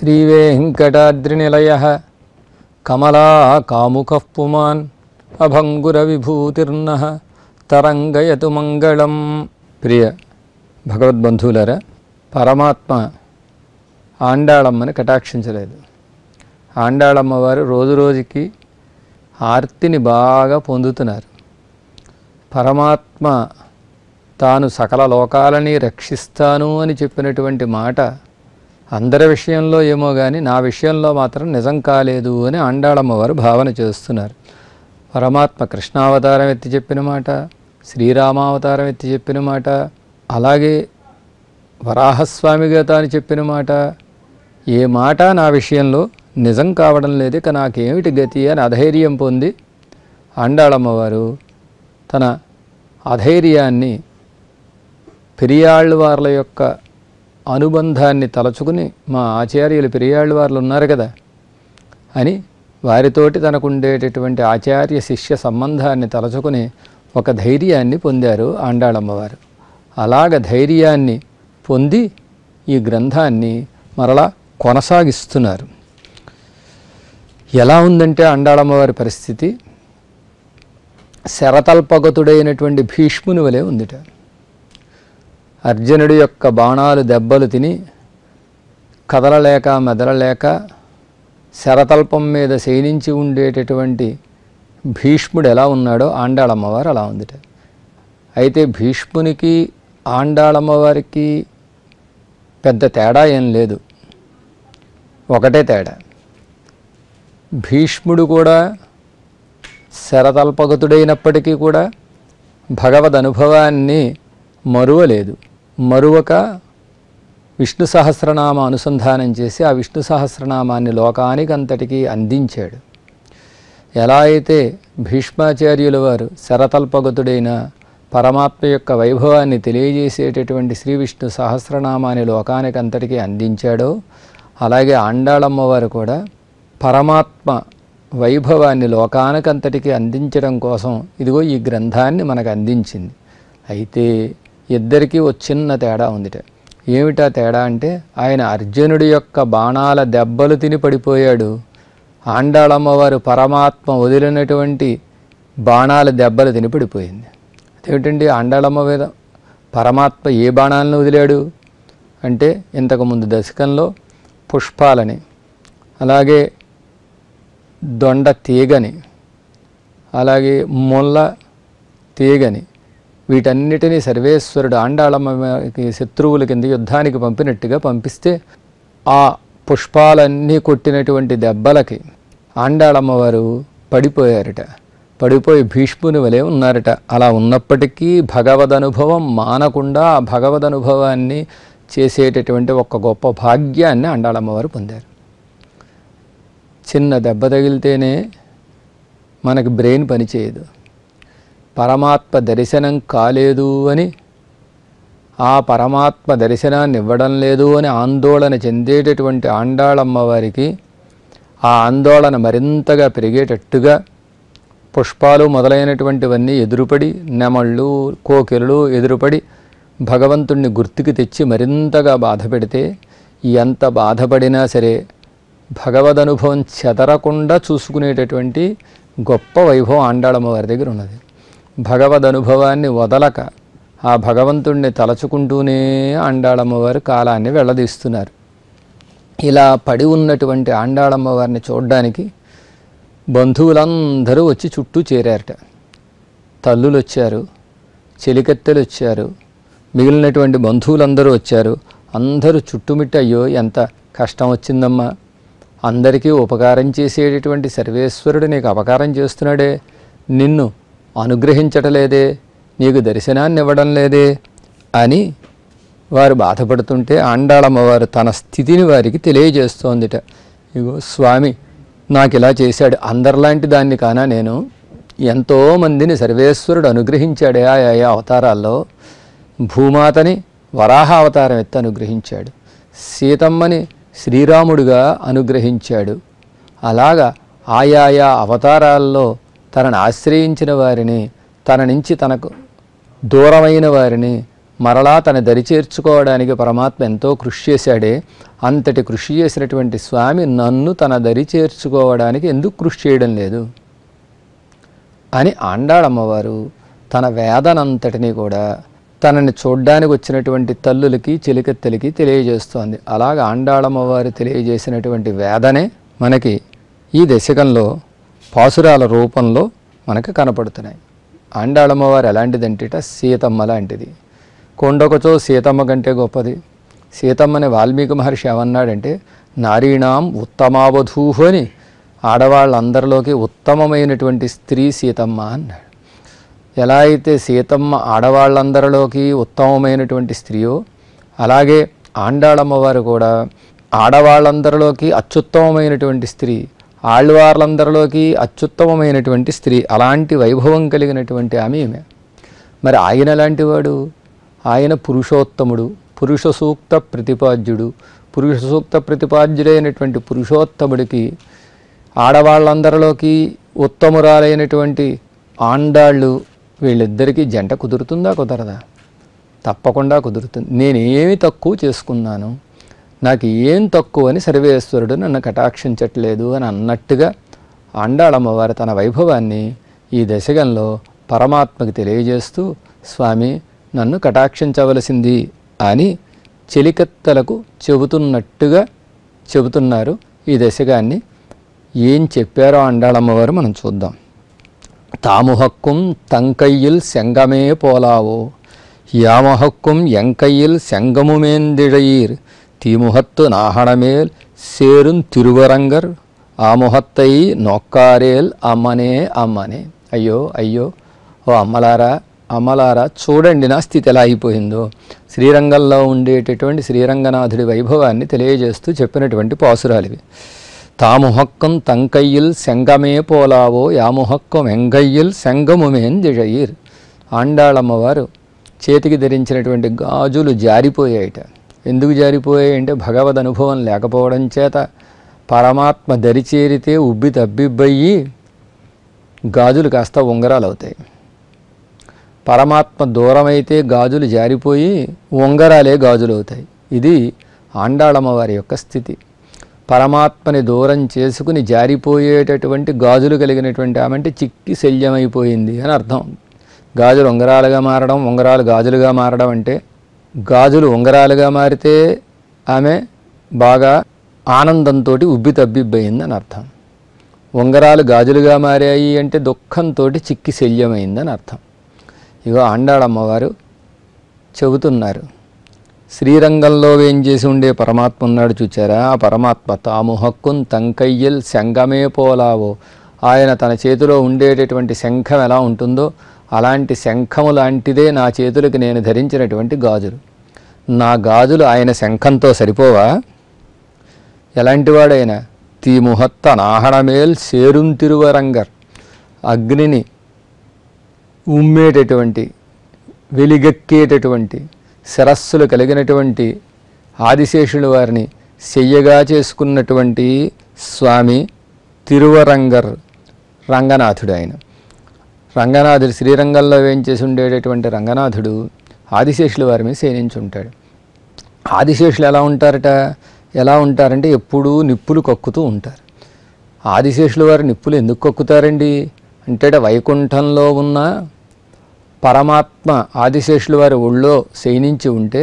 శ్రీవేంకటాద్రినిలయ కమలా కాముక పుమాన్ అభంగురవిభూతిర్న తరంగయతు మంగళం ప్రియ భగవద్బంధువులరా పరమాత్మ ఆండాళమ్మని కటాక్షించలేదు ఆండాళమ్మ వారు రోజు రోజుకి ఆర్తిని బాగా పొందుతున్నారు పరమాత్మ తాను సకల లోకాలని రక్షిస్తాను అని చెప్పినటువంటి మాట అందరి విషయంలో ఏమో కానీ నా విషయంలో మాత్రం నిజం కాలేదు అని ఆండాళమ్మ వారు భావన చేస్తున్నారు పరమాత్మ కృష్ణావతారం ఎత్తి చెప్పిన మాట శ్రీరామావతారం ఎత్తి చెప్పిన మాట అలాగే వరాహస్వామిగా తాను చెప్పిన మాట ఏ మాట నా విషయంలో నిజం కావడం లేదు ఇక నాకేమిటి గతి అని అధైర్యం పొంది ఆండాళమ్మవారు తన అధైర్యాన్ని పెరియాళ్ళవార్ల యొక్క అనుబంధాన్ని తలచుకుని మా ఆచార్యులు పెరియాళ్ళవార్లు ఉన్నారు కదా అని వారితోటి తనకుండేటటువంటి ఆచార్య శిష్య సంబంధాన్ని తలచుకుని ఒక ధైర్యాన్ని పొందారు ఆండాళమ్మవారు అలాగ ధైర్యాన్ని పొంది ఈ గ్రంథాన్ని మరలా కొనసాగిస్తున్నారు ఎలా ఉందంటే ఆండాళమ్మవారి పరిస్థితి శరతల్పగతుడైనటువంటి భీష్ముని వలె ఉందిట అర్జునుడి యొక్క బాణాలు దెబ్బలు తిని కదలలేక మెదలలేక శరతల్పం మీద శయనించి ఉండేటటువంటి భీష్ముడు ఎలా ఉన్నాడో ఆండాళమ్మవారు అలా ఉందిట అయితే భీష్మునికి ఆండాళమ్మవారికి పెద్ద తేడా ఏం లేదు ఒకటే తేడా భీష్ముడు కూడా శరతల్పగతుడైనప్పటికీ కూడా భగవద్ అనుభవాన్ని మరువలేదు మరువక విష్ణు సహస్రనామ అనుసంధానం చేసి ఆ విష్ణు సహస్రనామాన్ని లోకానికి అంతటికీ అందించాడు ఎలా అయితే భీష్మాచార్యుల వారు శరతల్పగతుడైన పరమాత్మ యొక్క వైభవాన్ని తెలియజేసేటటువంటి శ్రీ విష్ణు సహస్రనామాన్ని లోకానికి అంతటికీ అందించాడో అలాగే ఆండాళమ్మవారు కూడా పరమాత్మ వైభవాన్ని లోకానికంతటికి అందించడం కోసం ఇదిగో ఈ గ్రంథాన్ని మనకు అందించింది అయితే ఇద్దరికీ ఒక చిన్న తేడా ఉందిట ఏమిటా తేడా అంటే ఆయన అర్జునుడి యొక్క బాణాల దెబ్బలు తిని పడిపోయాడు ఆండాళమ్మవారు పరమాత్మ వదిలినటువంటి బాణాల దెబ్బలు తిని పడిపోయింది అదేమిటండి ఆండాళమ్మ మీద పరమాత్మ ఏ బాణాలను వదిలాడు అంటే ఇంతకుముందు దశకంలో పుష్పాలని అలాగే దొండ తీగని అలాగే ముల్ల తీగని వీటన్నిటినీ సర్వేశ్వరుడు ఆండాళమ్మకి శత్రువుల కింద యుద్ధానికి పంపినట్టుగా పంపిస్తే ఆ పుష్పాలన్నీ కొట్టినటువంటి దెబ్బలకి ఆండాళమ్మవారు పడిపోయారట పడిపోయి భీష్ముని వలె ఉన్నారట అలా ఉన్నప్పటికీ భగవద్ అనుభవం మానకుండా ఆ భగవద్ అనుభవాన్ని చేసేటటువంటి ఒక గొప్ప భాగ్యాన్ని ఆండాళమ్మవారు పొందారు చిన్న దెబ్బ తగిలితేనే మనకి బ్రెయిన్ పనిచేయదు పరమాత్మ దర్శనం కాలేదు అని ఆ పరమాత్మ దర్శనాన్ని ఇవ్వడం లేదు అని ఆందోళన చెందేటటువంటి ఆండాళమ్మ వారికి ఆ ఆందోళన మరింతగా పెరిగేటట్టుగా పుష్పాలు మొదలైనటువంటివన్నీ ఎదురుపడి నెమళ్ళు కోకిలలు ఎదురుపడి భగవంతుణ్ణి గుర్తుకి తెచ్చి మరింతగా బాధ పెడితే ఎంత బాధపడినా సరే భగవద్ అనుభవం చెదరకుండా చూసుకునేటటువంటి గొప్ప వైభవం ఆండాళమ్మ వారి దగ్గర ఉన్నది భగవద్ అనుభవాన్ని వదలక ఆ భగవంతుణ్ణి తలచుకుంటూనే ఆండాళమ్మ వారు కాలాన్ని వెళ్ళదీస్తున్నారు ఇలా పడి ఉన్నటువంటి ఆండాళమ్మ వారిని చూడడానికి బంధువులందరూ వచ్చి చుట్టూ చేరారట తల్లులు వచ్చారు చెలికత్తెలు వచ్చారు మిగిలినటువంటి బంధువులందరూ వచ్చారు అందరూ చుట్టుమిట్టి అయ్యో ఎంత కష్టం వచ్చిందమ్మా అందరికీ ఉపకారం చేసేటటువంటి సర్వేశ్వరుడు నీకు అపకారం చేస్తున్నాడే నిన్ను అనుగ్రహించటలేదే నీకు దర్శనాన్ని ఇవ్వడం లేదే అని వారు బాధపడుతుంటే ఆండాళమ్మవారు తన స్థితిని వారికి తెలియజేస్తోందిట ఇగో స్వామి నాకు ఇలా చేశాడు అందరిలాంటి దాన్ని కానా నేను ఎంతోమందిని సర్వేశ్వరుడు అనుగ్రహించాడే ఆ ఆయా అవతారాల్లో భూమాతని వరాహ అవతారం ఎత్తి అనుగ్రహించాడు సీతమ్మని శ్రీరాముడుగా అనుగ్రహించాడు అలాగా ఆయాయా అవతారాల్లో తనను ఆశ్రయించిన వారిని తన నుంచి తనకు దూరమైన వారిని మరలా తన దరి చేర్చుకోవడానికి పరమాత్మ ఎంతో కృషి చేశాడే అంతటి కృషి చేసినటువంటి స్వామి నన్ను తన దరి చేర్చుకోవడానికి ఎందుకు కృషి చేయడం లేదు అని ఆండాళమ్మవారు తన వేదనంతటినీ కూడా తనని చూడ్డానికి వచ్చినటువంటి తల్లులకి చెలికత్తెలకి తెలియజేస్తోంది అలాగ ఆండాళమ్మవారు తెలియజేసినటువంటి వేదనే మనకి ఈ దశకంలో పాసురాల రూపంలో మనకు కనపడుతున్నాయి ఆండాళమ్మవారు ఎలాంటిదంటేట సీతమ్మ లాంటిది కొండొకచో సీతమ్మ కంటే గొప్పది సీతమ్మని వాల్మీకి మహర్షి ఏమన్నాడంటే నారీణాం ఉత్తమావధూహు అని ఆడవాళ్ళందరిలోకి ఉత్తమమైనటువంటి స్త్రీ సీతమ్మ అన్నాడు ఎలా అయితే సీతమ్మ ఆడవాళ్ళందరిలోకి ఉత్తమమైనటువంటి స్త్రీయో అలాగే ఆండాళమ్మవారు కూడా ఆడవాళ్ళందరిలోకి అత్యుత్తమమైనటువంటి స్త్రీ ఆళ్ళవార్లందరిలోకి అత్యుత్తమమైనటువంటి స్త్రీ అలాంటి వైభవం కలిగినటువంటి ఆమె ఈమె మరి ఆయన ఎలాంటి వాడు ఆయన పురుషోత్తముడు పురుష సూక్త ప్రతిపాద్యుడు పురుష సూక్త ప్రతిపాద్యుడైనటువంటి పురుషోత్తముడికి ఆడవాళ్ళందరిలోకి ఉత్తమురాలైనటువంటి ఆండాళ్ళు వీళ్ళిద్దరికీ జంట కుదురుతుందా కుదరదా తప్పకుండా కుదురుతుంది నేనేమి తక్కువ చేసుకున్నాను నాకు ఏం తక్కువ అని సర్వేశ్వరుడు నన్ను కటాక్షించట్లేదు అని అన్నట్టుగా ఆండాళమ్మవారు తన వైభవాన్ని ఈ దశకంలో పరమాత్మకి తెలియజేస్తూ స్వామి నన్ను కటాక్షించవలసింది అని చెలికత్తలకు చెబుతున్నట్టుగా చెబుతున్నారు ఈ దశకాన్ని ఏం చెప్పారో అండాళమ్మవారు మనం చూద్దాం తాముహక్కుం తంకయ్యిల్ செங்கமே போலாவோ யாமஹக்கும் எங்கையில் செங்கமுமேந்திழையீர் தீமுகத்து நாகணமேல் சேரும் తిరువరంగర్ ఆముహత్తై నొక్కారేల్ అమ్మనే అమ్మనే అయ్యో అయ్యో ఓ అమ్మలారా అమ్మలారా చూడండి నా స్థితి ఎలా అయిపోయిందో శ్రీరంగంలో ఉండేటటువంటి శ్రీరంగనాథుడి వైభవాన్ని తెలియజేస్తూ చెప్పినటువంటి పాసురాలివి తాముహక్కం తంకయ్యిల్ సెంగమే పోలావో యాముహక్కం ఎంగయ్యిల్ సెంగముమేన్ దిഴయీర్ ఆండాళమ్మవారు చేతికి ధరించినటువంటి గాజులు జారిపోయాయిట ఎందుకు జారిపోయాయి అంటే భగవద్ అనుభవం లేకపోవడం చేత పరమాత్మ దరిచేరితే ఉబ్బి తబ్బిబ్బయ్యి గాజులు కాస్త ఉంగరాలు అవుతాయి పరమాత్మ దూరమైతే గాజులు జారిపోయి ఉంగరాలే గాజులు అవుతాయి ఇది ఆండాళమ్మవారి యొక్క స్థితి పరమాత్మని దూరం చేసుకుని జారిపోయేటటువంటి గాజులు కలిగినటువంటి ఆమె అంటే చిక్కి శల్యమైపోయింది అని అర్థం గాజులు ఉంగరాలుగా మారడం ఉంగరాలు గాజులుగా మారడం అంటే గాజులు ఉంగరాలుగా మారితే ఆమె బాగా ఆనందంతో ఉబ్బి తబ్బిబ్బయింది అని అర్థం ఉంగరాలు గాజులుగా మారాయి అంటే దుఃఖంతో చిక్కి శల్యమైందని అర్థం ఇగో ఆండాళమ్మవారు చెబుతున్నారు శ్రీరంగంలో ఏం చేసి ఉండే పరమాత్మ ఉన్నాడు చూచారా ఆ పరమాత్మ తాము హక్కున్ తంకయ్యల్ శంఖమే పోలావో ఆయన తన చేతిలో ఉండేటటువంటి శంఖం ఎలా ఉంటుందో అలాంటి శంఖము లాంటిదే నా చేతులకి నేను ధరించినటువంటి గాజులు నా గాజులు ఆయన శంఖంతో సరిపోవా ఎలాంటివాడైనా తీముహత్త నాహణమేల్ సేరుం తిరువరంగర్ అగ్నిని ఉమ్మేటటువంటి వెలిగెక్కేటటువంటి శిరస్సులు కలిగినటువంటి ఆదిశేషుల వారిని చెయ్యగా చేసుకున్నటువంటి స్వామి తిరువరంగర్ రంగనాథుడు ఆయన రంగనాథుడు శ్రీరంగంలో వేయించేసి ఉండేటటువంటి రంగనాథుడు ఆదిశేషుల వారి మీద శయనించి ఉంటాడు ఆదిశేషులు ఎలా ఉంటారట ఎలా ఉంటారంటే ఎప్పుడూ నిప్పులు కక్కుతూ ఉంటారు ఆదిశేషుల వారు నిప్పులు ఎందుకు కక్కుతారండి అంటే వైకుంఠంలో ఉన్న పరమాత్మ ఆదిశేషుల వారి ఒళ్ళో శయనించి ఉంటే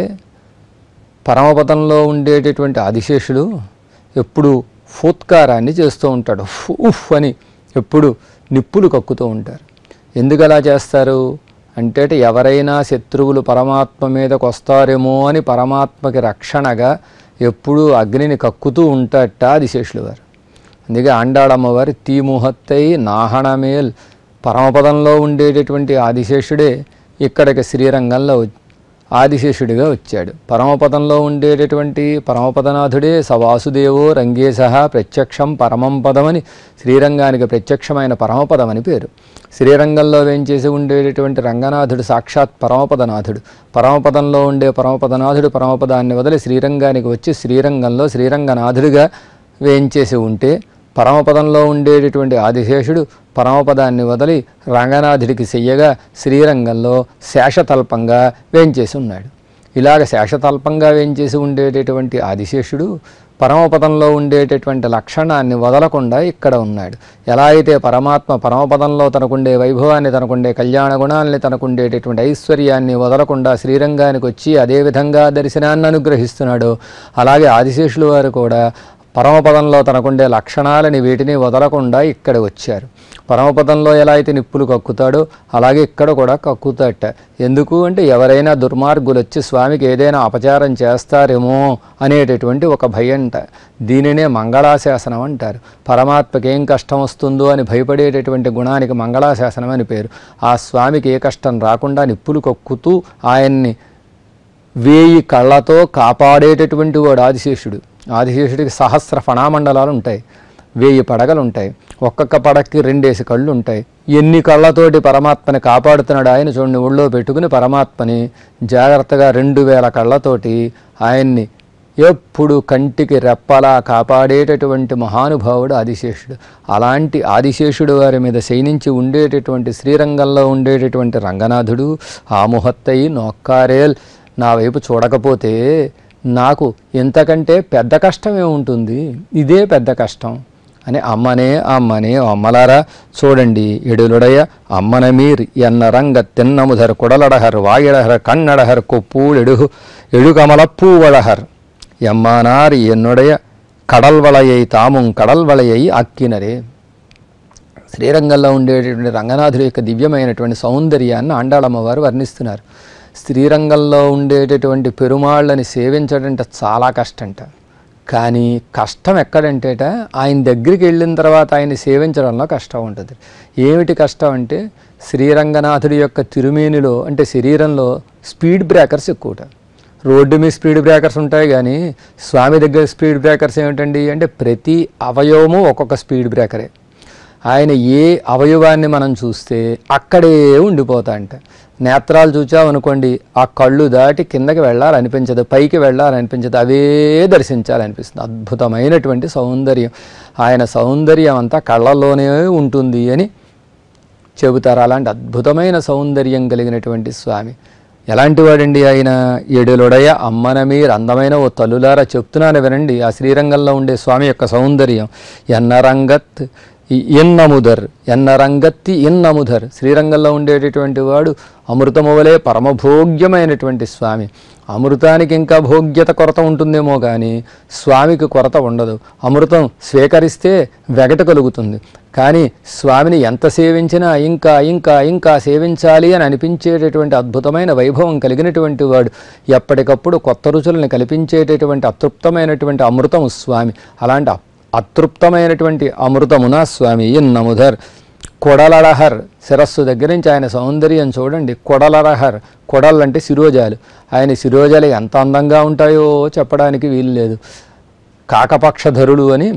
పరమపదంలో ఉండేటటువంటి ఆదిశేషుడు ఎప్పుడు ఫూత్కారాన్ని చేస్తూ ఉంటాడు ఉఫ్ ఉఫ్ అని ఎప్పుడు నిప్పులు కక్కుతూ ఉంటారు ఎందుకు అలా చేస్తారు అంటే ఎవరైనా శత్రువులు పరమాత్మ మీదకు వస్తారేమో అని పరమాత్మకి రక్షణగా ఎప్పుడూ అగ్నిని కక్కుతూ ఉంటాట ఆదిశేషులు వారు అందుకే ఆండాళమ్మవారి తీముహత్తై నాహణమేల్ పరమపదంలో ఉండేటటువంటి ఆదిశేషుడే ఇక్కడికి శ్రీరంగంలో వ- ఆదిశేషుడిగా వచ్చాడు పరమపదంలో ఉండేటటువంటి పరమపదనాథుడే సవాసుదేవో రంగేశ ప్రత్యక్షం పరమం పదమని శ్రీరంగానికి ప్రత్యక్షమైన పరమపదం అని పేరు శ్రీరంగంలో వేంచేసి ఉండేటటువంటి రంగనాథుడు సాక్షాత్ పరమపదనాథుడు పరమపదంలో ఉండే పరమపదనాథుడు పరమపదాన్ని వదిలి శ్రీరంగానికి వచ్చి శ్రీరంగంలో శ్రీరంగనాథుడిగా వేయించేసి ఉంటే పరమపదంలో ఉండేటటువంటి ఆదిశేషుడు పరమపదాన్ని వదిలి రంగనాథుడికి చెయ్యగా శ్రీరంగంలో శేషతల్పంగా వేంచేసి ఉన్నాడు ఇలాగ శేషతల్పంగా వేంచేసి ఉండేటటువంటి ఆదిశేషుడు పరమపదంలో ఉండేటటువంటి లక్షణాన్ని వదలకుండా ఇక్కడ ఉన్నాడు ఎలా అయితే పరమాత్మ పరమపదంలో తనకుండే వైభవాన్ని తనకుండే కళ్యాణ గుణాల్ని తనకుండేటటువంటి ఐశ్వర్యాన్ని వదలకుండా శ్రీరంగానికి వచ్చి అదే విధంగా దర్శనాన్ని అనుగ్రహిస్తున్నాడో అలాగే ఆదిశేషులు వారు కూడా పరమపదంలో తనకుండే లక్షణాలని వీటిని వదలకుండా ఇక్కడ వచ్చారు పరమపదంలో ఎలా అయితే నిప్పులు కక్కుతాడో అలాగే ఇక్కడ కూడా కక్కుతాట ఎందుకు అంటే ఎవరైనా దుర్మార్గులు వచ్చి స్వామికి ఏదైనా అపచారం చేస్తారేమో అనేటటువంటి ఒక భయంట దీనినే మంగళాశాసనం అంటారు పరమాత్మకి ఏం కష్టం వస్తుందో అని భయపడేటటువంటి గుణానికి మంగళాశాసనం అని పేరు ఆ స్వామికి ఏ కష్టం రాకుండా నిప్పులు కక్కుతూ ఆయన్ని వేయి కళ్ళతో కాపాడేటటువంటి వాడు ఆదిశేషుడు ఆదిశేషుడికి సహస్ర ఫణామండలాలు ఉంటాయి వేయి పడగలు ఉంటాయి ఒక్కొక్క పడగకి రెండేసి కళ్ళు ఉంటాయి ఎన్ని కళ్ళతోటి పరమాత్మని కాపాడుతున్నాడు ఆయన చూడండి ఒళ్ళో పెట్టుకుని పరమాత్మని జాగ్రత్తగా రెండు వేల కళ్ళతోటి ఆయన్ని ఎప్పుడు కంటికి రెప్పలా కాపాడేటటువంటి మహానుభావుడు ఆదిశేషుడు అలాంటి ఆదిశేషుడు వారి మీద శయనించి ఉండేటటువంటి శ్రీరంగంలో ఉండేటటువంటి రంగనాథుడు ఆ ముహత్తయి నొక్కారేల్ నా వైపు చూడకపోతే నాకు ఇంతకంటే పెద్ద కష్టమే ఉంటుంది ఇదే పెద్ద కష్టం అని అమ్మనే అమ్మనే అమ్మలారా చూడండి ఎడులుడయ అమ్మన మీర్ ఎన్న రంగ తిన్నముధర్ కుడలడహర్ వాయిడహర్ కన్నడహర్ కొప్పూడెడు ఎడుకమలప్పూవళహర్ ఎమ్మానార్ ఎన్నుడయ కడల్వళయై తాముం కడల్వళయై అక్కినరే శ్రీరంగంలో ఉండేటటువంటి రంగనాథుడి యొక్క దివ్యమైనటువంటి సౌందర్యాన్ని ఆండాళమ్మవారు వర్ణిస్తున్నారు శ్రీరంగంలో ఉండేటటువంటి పెరుమాళ్ళని సేవించడంటే చాలా కష్టంట కానీ కష్టం ఎక్కడంటేట ఆయన దగ్గరికి వెళ్ళిన తర్వాత ఆయన్ని సేవించడంలో కష్టం ఉంటుంది ఏమిటి కష్టం అంటే శ్రీరంగనాథుడి యొక్క తిరుమేనిలో అంటే శరీరంలో స్పీడ్ బ్రేకర్స్ ఎక్కువట రోడ్డు మీద స్పీడ్ బ్రేకర్స్ ఉంటాయి కానీ స్వామి దగ్గర స్పీడ్ బ్రేకర్స్ ఏమిటండి అంటే ప్రతి అవయవము ఒక్కొక్క స్పీడ్ బ్రేకరే ఆయన ఏ అవయవాన్ని మనం చూస్తే అక్కడే ఉండిపోతాయంట నేత్రాలు చూచామనుకోండి ఆ కళ్ళు దాటి కిందకి వెళ్ళాలనిపించదు పైకి వెళ్ళాలనిపించదు అవే దర్శించాలనిపిస్తుంది అద్భుతమైనటువంటి సౌందర్యం ఆయన సౌందర్యం అంతా కళ్ళల్లోనే ఉంటుంది అని చెబుతారు అలాంటి అద్భుతమైన సౌందర్యం కలిగినటువంటి స్వామి ఎలాంటి వాడండి ఆయన ఎడులుడయ అమ్మన మీరు అందమైన ఓ తల్లులారా చెప్తున్నాను వినండి ఆ శ్రీరంగంలో ఉండే స్వామి యొక్క సౌందర్యం ఎన్నరంగత్ ఈ ఎన్నముదర్ ఎన్నరంగత్తి ఎన్నముదర్ శ్రీరంగంలో ఉండేటటువంటి వాడు అమృతము వలె పరమభోగ్యమైనటువంటి స్వామి అమృతానికి ఇంకా భోగ్యత కొరత ఉంటుందేమో కానీ స్వామికి కొరత ఉండదు అమృతం స్వీకరిస్తే వెగట కలుగుతుంది కానీ స్వామిని ఎంత సేవించినా ఇంకా ఇంకా ఇంకా సేవించాలి అని అనిపించేటటువంటి అద్భుతమైన వైభవం కలిగినటువంటి వాడు ఎప్పటికప్పుడు కొత్త రుచులను కల్పించేటటువంటి అతృప్తమైనటువంటి అమృతము స్వామి అలాంటి అ- అతృప్తమైనటువంటి అమృతమున స్వామి ఇన్నముధర్ కొడలడహర్ శిరస్సు దగ్గర నుంచి ఆయన సౌందర్యం చూడండి కొడలరహర్ కొడలు అంటే శిరోజాలు ఆయన శిరోజాలు ఎంత అందంగా ఉంటాయో చెప్పడానికి వీలు లేదు కాకపక్షధరుడు అని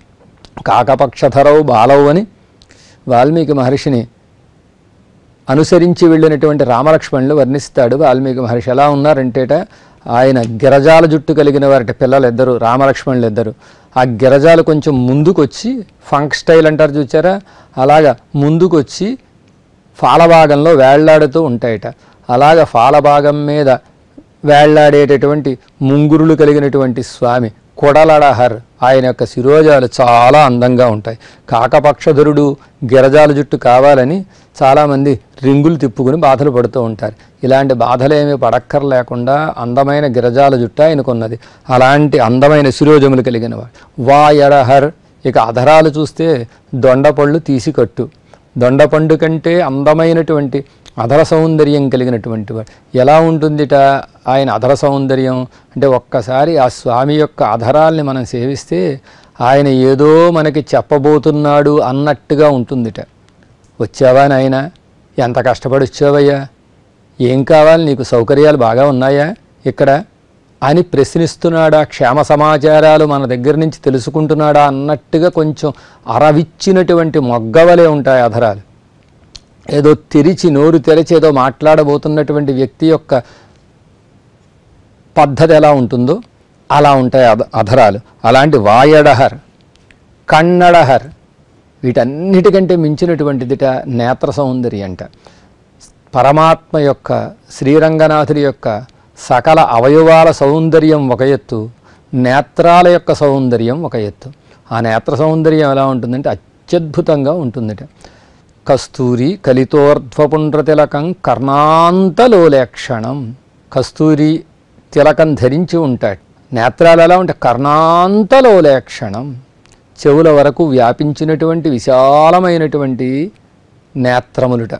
కాకపక్షధరవు బాలవు అని వాల్మీకి మహర్షిని అనుసరించి వెళ్ళినటువంటి రామలక్ష్మణులు వర్ణిస్తాడు వాల్మీకి మహర్షి ఎలా ఉన్నారంటేట ఆయన గిరజాల జుట్టు కలిగిన వారి పిల్లలు ఇద్దరు రామలక్ష్మణులు ఇద్దరు ఆ గిరజాలు కొంచెం ముందుకొచ్చి ఫంక్ స్టైల్ అంటారు చూచారా అలాగా ముందుకొచ్చి ఫాలభాగంలో వేళ్లాడుతూ ఉంటాయట అలాగ ఫాలభాగం మీద వేళ్లాడేటటువంటి ముంగురులు కలిగినటువంటి స్వామి కొడలడహర్ ఆయన యొక్క శిరోజాలు చాలా అందంగా ఉంటాయి కాకపక్షధరుడు గిరజాల జుట్టు కావాలని చాలామంది రింగులు తిప్పుకుని బాధలు పడుతూ ఉంటారు ఇలాంటి బాధలేమీ పడక్కర్లేకుండా అందమైన గిరజాల జుట్టు ఆయనకున్నది అలాంటి అందమైన శిరోజములు కలిగిన వాడు వాయడహర్ ఇక అధరాలు చూస్తే దొండపళ్ళు తీసి కట్టు దొండపండు కంటే అందమైనటువంటి అధర సౌందర్యం కలిగినటువంటి వాడు ఎలా ఉంటుందిట ఆయన అధర సౌందర్యం అంటే ఒక్కసారి ఆ స్వామి యొక్క అధరాల్ని మనం సేవిస్తే ఆయన ఏదో మనకి చెప్పబోతున్నాడు అన్నట్టుగా ఉంటుందిట వచ్చావా నాయన ఎంత కష్టపడి వచ్చావయ్యా ఏం కావాలి నీకు సౌకర్యాలు బాగా ఉన్నాయా ఇక్కడ అని ప్రశ్నిస్తున్నాడా క్షేమ సమాచారాలు మన దగ్గర నుంచి తెలుసుకుంటున్నాడా అన్నట్టుగా కొంచెం అరవిచ్చినటువంటి మొగ్గవలే ఉంటాయి అధరాలు ఏదో తెరిచి నోరు తెరిచి ఏదో మాట్లాడబోతున్నటువంటి వ్యక్తి యొక్క పద్ధతి ఎలా ఉంటుందో అలా ఉంటాయి అధ అధరాలు అలాంటి వాయడహర్ కన్నడహర్ వీటన్నిటికంటే మించినటువంటిదిట నేత్ర సౌందర్యంట పరమాత్మ యొక్క శ్రీరంగనాథుడి యొక్క సకల అవయవాల సౌందర్యం ఒక ఎత్తు నేత్రాల యొక్క సౌందర్యం ఒక ఎత్తు ఆ నేత్ర సౌందర్యం ఎలా ఉంటుందంటే అత్యద్భుతంగా ఉంటుందట కస్తూరి కలితోర్ధ్వపుండ్ర తిలకం కర్ణాంతలోలేక్షణం కస్తూరి తిలకం ధరించి ఉంటాడు నేత్రాలు ఎలా ఉంటాయి కర్ణాంతలోలేక్షణం చెవుల వరకు వ్యాపించినటువంటి విశాలమైనటువంటి నేత్రములుట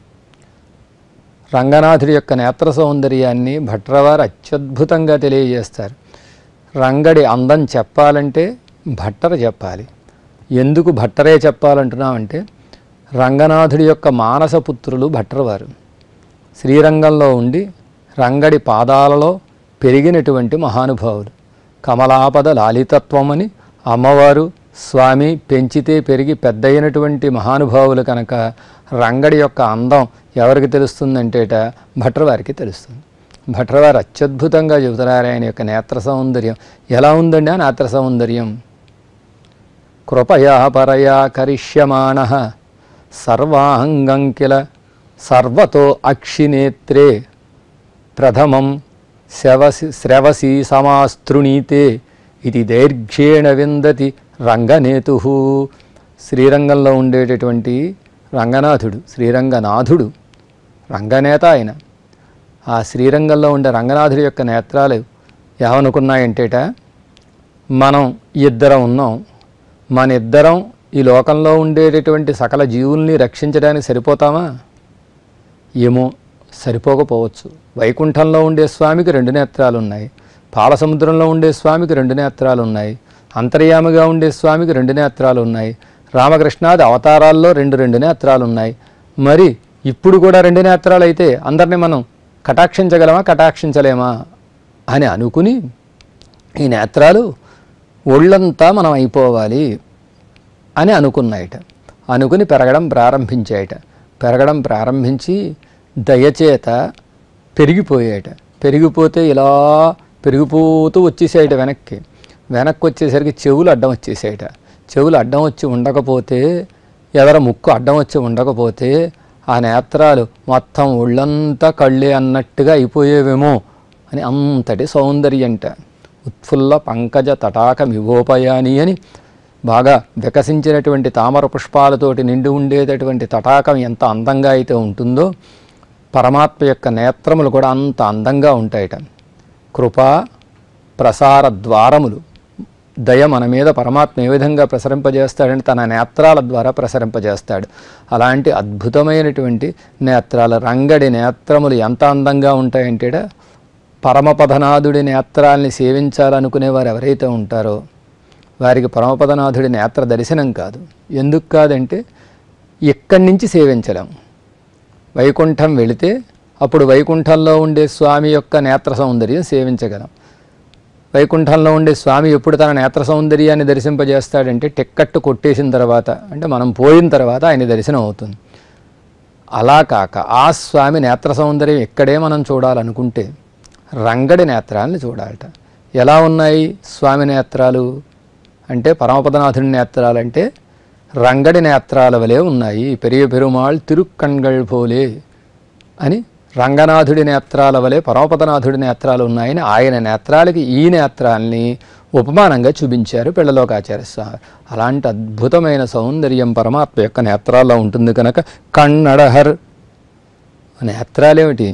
రంగనాథుడి యొక్క నేత్ర సౌందర్యాన్ని భట్రవారు అత్యద్భుతంగా తెలియజేస్తారు రంగడి అందం చెప్పాలంటే భట్టర చెప్పాలి ఎందుకు భట్టరే చెప్పాలంటున్నామంటే రంగనాథుడి యొక్క మానసపుత్రులు భట్రవారు శ్రీరంగంలో ఉండి రంగడి పాదాలలో పెరిగినటువంటి మహానుభావులు కమలాపద లాలితత్వమని అమ్మవారు స్వామి పెంచితే పెరిగి పెద్దయినటువంటి మహానుభావులు కనుక రంగడి యొక్క అందం ఎవరికి తెలుస్తుందంటేట భట్రవారికి తెలుస్తుంది భట్రవారు అత్యద్భుతంగా చెబుతున్నారు ఆయన యొక్క నేత్ర సౌందర్యం ఎలా ఉందండి ఆ నేత్ర సౌందర్యం కృపయా పరయా కరిష్యమాణ సర్వాంగం కిల సర్వతో అక్షినేత్రే ప్రథమం శవసి శ్రవసి సమాస్తృణీతే ఇది దైర్ఘ్యేణ విందతి రంగనేతు శ్రీరంగంలో ఉండేటటువంటి రంగనాథుడు శ్రీరంగనాథుడు రంగనేత ఆయన ఆ శ్రీరంగంలో ఉండే రంగనాథుడి యొక్క నేత్రాలు ఏమనుకున్నాయంటేట మనం ఇద్దరం ఉన్నాం మన ఇద్దరం ఈ లోకంలో ఉండేటటువంటి సకల జీవుల్ని రక్షించడానికి సరిపోతామా ఏమో సరిపోకపోవచ్చు వైకుంఠంలో ఉండే స్వామికి రెండు నేత్రాలు ఉన్నాయి పాలసముద్రంలో ఉండే స్వామికి రెండు నేత్రాలు ఉన్నాయి అంతర్యామిగా ఉండే స్వామికి రెండు నేత్రాలు ఉన్నాయి రామకృష్ణాది అవతారాల్లో రెండు రెండు నేత్రాలు ఉన్నాయి మరి ఇప్పుడు కూడా రెండు నేత్రాలు అయితే అందరినీ మనం కటాక్షించగలమా కటాక్షించలేమా అని అనుకుని ఈ నేత్రాలు ఒళ్ళంతా మనం అయిపోవాలి అని అనుకున్నాయట అనుకుని పెరగడం ప్రారంభించాయట పెరగడం ప్రారంభించి దయచేత పెరిగిపోయాయట పెరిగిపోతే ఇలా పెరిగిపోతూ వచ్చేసాయట వెనక్కి వెనక్కి వచ్చేసరికి చెవులు అడ్డం వచ్చేసాయట చెవులు అడ్డం వచ్చి ఉండకపోతే ఎదర ముక్కు అడ్డం వచ్చి ఉండకపోతే ఆ నేత్రాలు మొత్తం ఒళ్ళంతా కళ్ళే అన్నట్టుగా అయిపోయేవేమో అని అంతటి సౌందర్యంట ఉత్ఫుల్ల పంకజ తటాకమివోపయాని అని బాగా వికసించినటువంటి తామర పుష్పాలతోటి నిండి ఉండేటటువంటి తటాకం ఎంత అందంగా అయితే ఉంటుందో పరమాత్మ యొక్క నేత్రములు కూడా అంత అందంగా ఉంటాయట కృప ప్రసార ద్వారములు దయ మన మీద పరమాత్మ ఏ విధంగా ప్రసరింపజేస్తాడంటే తన నేత్రాల ద్వారా ప్రసరింపజేస్తాడు అలాంటి అద్భుతమైనటువంటి నేత్రాలు రంగడి నేత్రములు ఎంత అందంగా ఉంటాయంటే పరమపదనాథుడి నేత్రాల్ని సేవించాలనుకునే వారు ఎవరైతే ఉంటారో వారికి పరమపదనాథుడి నేత్ర దర్శనం కాదు ఎందుకు కాదంటే ఇక్కడి నుంచి సేవించలేం వైకుంఠం వెళితే అప్పుడు వైకుంఠంలో ఉండే స్వామి యొక్క నేత్ర సౌందర్యం సేవించగలం వైకుంఠంలో ఉండే స్వామి ఎప్పుడు తన నేత్ర సౌందర్యాన్ని దర్శింపజేస్తాడంటే టిక్కట్టు కొట్టేసిన తర్వాత అంటే మనం పోయిన తర్వాత ఆయన దర్శనం అవుతుంది అలా కాక ఆ స్వామి నేత్ర సౌందర్యం ఇక్కడే మనం చూడాలనుకుంటే రంగడి నేత్రాలను చూడాలట ఎలా ఉన్నాయి స్వామి నేత్రాలు అంటే పరమపదనాథుడి నేత్రాలు అంటే రంగడి నేత్రాల వలె ఉన్నాయి పెరియ పెరుమాళ్ తిరుక్కణ్గళ్ పోలే అని రంగనాథుడి నేత్రాల వలె పరమపదనాథుడి నేత్రాలు ఉన్నాయని ఆయన నేత్రాలకి ఈ నేత్రాల్ని ఉపమానంగా చూపించారు పిల్లలోకాచార్య స్వామి అలాంటి అద్భుతమైన సౌందర్యం పరమాత్మ యొక్క నేత్రాల్లో ఉంటుంది కనుక కన్నడహర్ నేత్రాలేమిటి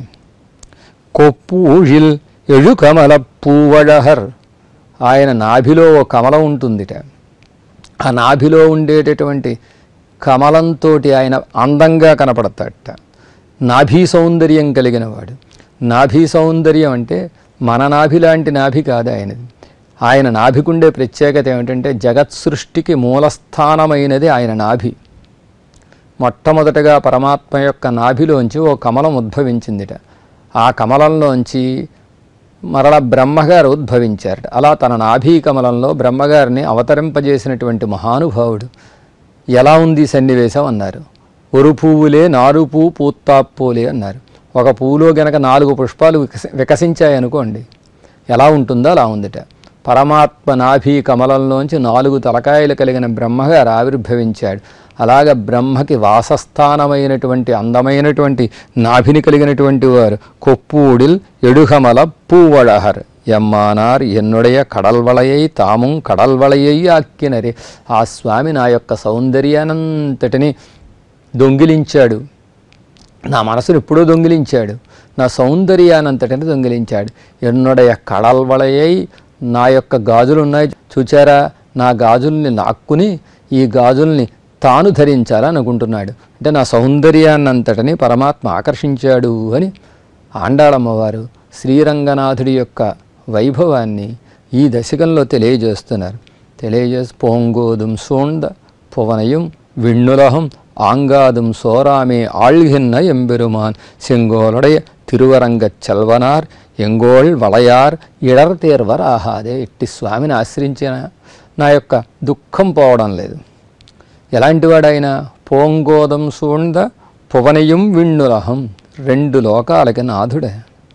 కొప్పూజిల్ ఎഴുకమల పూవడహర్ ఆయన నాభిలో ఓ కమలం ఉంటుందిట ఆ నాభిలో ఉండేటటువంటి కమలంతో ఆయన అందంగా కనపడతాడట నాభి సౌందర్యం కలిగిన వాడు నాభి సౌందర్యం అంటే మన నాభి లాంటి నాభి కాదు ఆయనది ఆయన నాభికుండే ప్రత్యేకత ఏమిటంటే జగత్ సృష్టికి మూలస్థానమైనది ఆయన నాభి మొట్టమొదటగా పరమాత్మ యొక్క నాభిలోంచి ఓ కమలం ఉద్భవించిందిట ఆ కమలంలోంచి మరల బ్రహ్మగారు ఉద్భవించారట అలా తన నాభీ కమలంలో బ్రహ్మగారిని అవతరింపజేసినటువంటి మహానుభావుడు ఎలా ఉంది ఈ సన్నివేశం అన్నారు ఒరు పువ్వులే నారు పువ్వు పూత్తాప్పోలే అన్నారు ఒక పువ్వులో గనక నాలుగు పుష్పాలు వికసి వికసించాయనుకోండి ఎలా ఉంటుందో అలా ఉందిట పరమాత్మ నాభి కమలంలోంచి నాలుగు తలకాయలు కలిగిన బ్రహ్మగారు ఆవిర్భవించాడు అలాగ బ్రహ్మకి వాసస్థానమైనటువంటి అందమైనటువంటి నాభిని కలిగినటువంటి వారు కొప్పూడిల్ ఎడుగమల పూవళహర్ ఎమ్మానార్ ఎన్నుடைய కడల్వళయై తాము కడల్వళయై ఆక్కినరే ఆ స్వామి నా యొక్క సౌందర్యానంతటిని దొంగిలించాడు నా మనసును ఎప్పుడూ దొంగిలించాడు నా సౌందర్యానంతటిని దొంగిలించాడు ఎన్నుடைய కడల్వళయై నా యొక్క గాజులు ఉన్నాయి చూచారా నా గాజుల్ని నాక్కుని ఈ గాజుల్ని తాను ధరించాలని అనుకుంటున్నాడు అంటే నా సౌందర్యాన్నంతటిని పరమాత్మ ఆకర్షించాడు అని ఆండాళమ్మవారు శ్రీరంగనాథుడి యొక్క వైభవాన్ని ఈ దశకంలో తెలియజేస్తున్నారు తెలియజేసి పోంగోదుం సోంద పువనయం విண்ணுலகம் ஆங்காதும் சோராமே ஆழ்கின்ன எம்பெருமான் செங்கோலுடைய తిరువరంగ చల్వనార్ ఎంగోళ్ వళయార్ ఇడర్ తీర్వర్ ఆహాదే ఇట్టి స్వామిని ఆశ్రయించిన నా యొక్క దుఃఖం పోవడం లేదు ఎలాంటి వాడైనా పోంగోదం సూంద పువనయం విண்ணுలహం రెండు లోకాలకి నాథుడే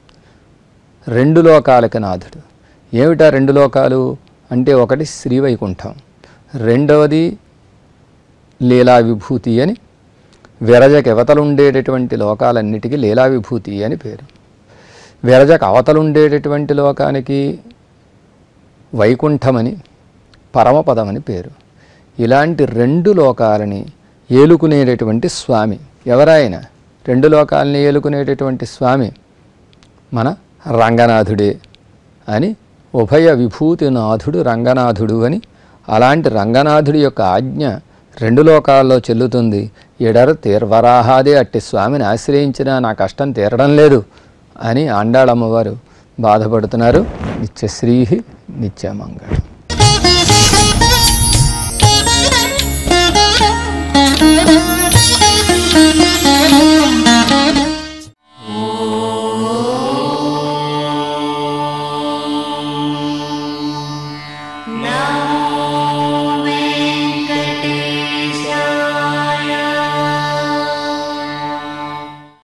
రెండు లోకాలకి నాథుడు ఏమిటా రెండు లోకాలు అంటే ఒకటి శ్రీవైకుంఠం రెండవది లీలా విభూతి అని విరజకి అవతలుండేటటువంటి లోకాలన్నిటికీ లీలా విభూతి అని పేరు విరజకు అవతలుండేటటువంటి లోకానికి వైకుంఠమని పరమపదమని పేరు ఇలాంటి రెండు లోకాలని ఏలుకునేటటువంటి స్వామి ఎవరాయన రెండు లోకాలని ఏలుకునేటటువంటి స్వామి మన రంగనాథుడే అని ఉభయ విభూతినాథుడు రంగనాథుడు అని అలాంటి రంగనాథుడి యొక్క ఆజ్ఞ రెండు లోకాల్లో చెల్లుతుంది ఎడర్ తీర్వరాహాదే అట్టి స్వామిని ఆశ్రయించినా నా కష్టం తీరడం లేదు అని ఆండాళమ్మవారు బాధపడుతున్నారు నిత్యశ్రీ నిత్యమంగళం